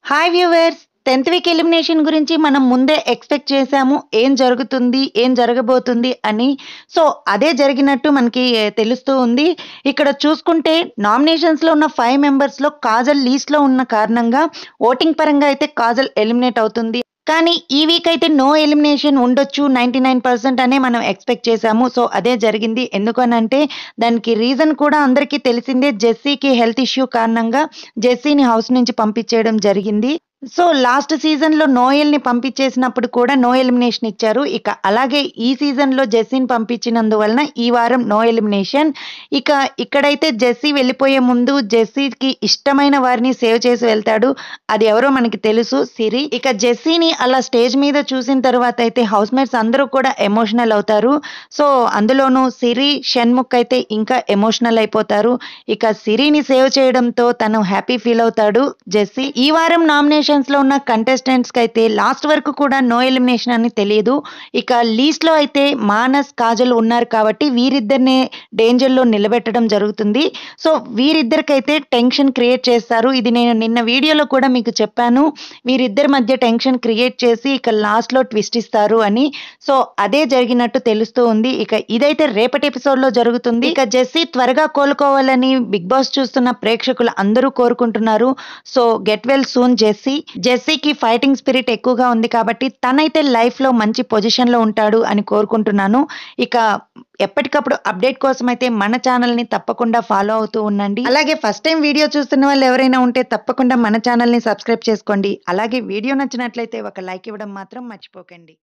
hi viewers tenth week elimination గురించి మనం ముందే ఎక్స్పెక్ట్ చేశాము ఏం జరుగుతుంది ఏం జరగబోతుంది అని సో అదే జరిగినట్టు మనకి ఏ, తెలుస్తూ ఉంది ఇక్కడ చూసుకుంటే నామినేషన్స్లో ఉన్న ఫైవ్ మెంబర్స్లో కాజల్ లీస్ట్లో ఉన్న కారణంగా ఓటింగ్ పరంగా అయితే కాజల్ ఎలిమినేట్ అవుతుంది కానీ ఈ వీక్ అయితే నో ఎలిమినేషన్ ఉండొచ్చు నైంటీ నైన్ పర్సెంట్ అనే మనం ఎక్స్పెక్ట్ చేశాము సో అదే జరిగింది ఎందుకనంటే దానికి రీజన్ కూడా అందరికీ తెలిసిందే జెస్సీకి హెల్త్ ఇష్యూ కారణంగా జెస్సీని హౌస్ నుంచి పంపించేయడం జరిగింది సో లాస్ట్ సీజన్లో నోయల్ని పంపించేసినప్పుడు కూడా నో ఎలిమినేషన్ ఇచ్చారు ఇక అలాగే ఈ సీజన్లో జెస్సీని పంపించినందువలన ఈ వారం నో ఎలిమినేషన్ ఇక ఇక్కడైతే జెస్సీ వెళ్ళిపోయే ముందు జెస్సీకి ఇష్టమైన వారిని సేవ్ చేసి వెళ్తాడు అది ఎవరో మనకి తెలుసు సిరి ఇక జెస్సీని అలా స్టేజ్ మీద చూసిన తర్వాత అయితే హౌస్ మేట్స్ అందరూ కూడా ఎమోషనల్ అవుతారు సో అందులోనూ సిరి షణ్ముఖ్ అయితే ఇంకా ఎమోషనల్ అయిపోతారు ఇక సిరిని సేవ్ చేయడంతో తను హ్యాపీ ఫీల్ అవుతాడు జెస్సీ ఈ వారం నామినేషన్స్ లో ఉన్న కంటెస్టెంట్స్ కి అయితే లాస్ట్ వరకు కూడా నో ఎలిమినేషన్ అని తెలియదు ఇక లీస్ట్ లో అయితే మానస్ కాజల్ ఉన్నారు కాబట్టి వీరిద్దరినే డేంజర్ లో నిలబెట్టడం జరుగుతుంది సో వీరిద్దరికైతే టెన్షన్ క్రియేట్ చేస్తారు ఇది నేను నిన్న వీడియోలో కూడా మీకు చెప్పాను వీరిద్దరి మధ్య టెన్షన్ క్రియేట్ చేసి ఇక లాస్ట్ లో ట్విస్ట్ ఇస్తారు అని సో అదే జరిగినట్టు తెలుస్తూ ఉంది ఇక ఇదైతే రేపటి ఎపిసోడ్ లో జరుగుతుంది ఇక జెస్సీ త్వరగా కోలుకోవాలని బిగ్ బాస్ చూస్తున్న ప్రేక్షకులు అందరూ కోరుకుంటున్నారు so get well soon Jessie జెస్సీకి ఫైటింగ్ స్పిరిట్ ఎక్కువగా ఉంది కాబట్టి తనైతే లైఫ్ లో మంచి పొజిషన్ లో ఉంటాడు అని కోరుకుంటున్నాను ఇక ఎప్పటికప్పుడు అప్డేట్ కోసం అయితే మన ఛానల్ ని తప్పకుండా ఫాలో అవుతూ ఉండండి అలాగే ఫస్ట్ టైం వీడియో చూస్తున్న వాళ్ళు ఎవరైనా ఉంటే తప్పకుండా మన ఛానల్ ని సబ్స్క్రైబ్ చేసుకోండి అలాగే వీడియో నచ్చినట్లయితే ఒక లైక్ ఇవ్వడం మాత్రం మర్చిపోకండి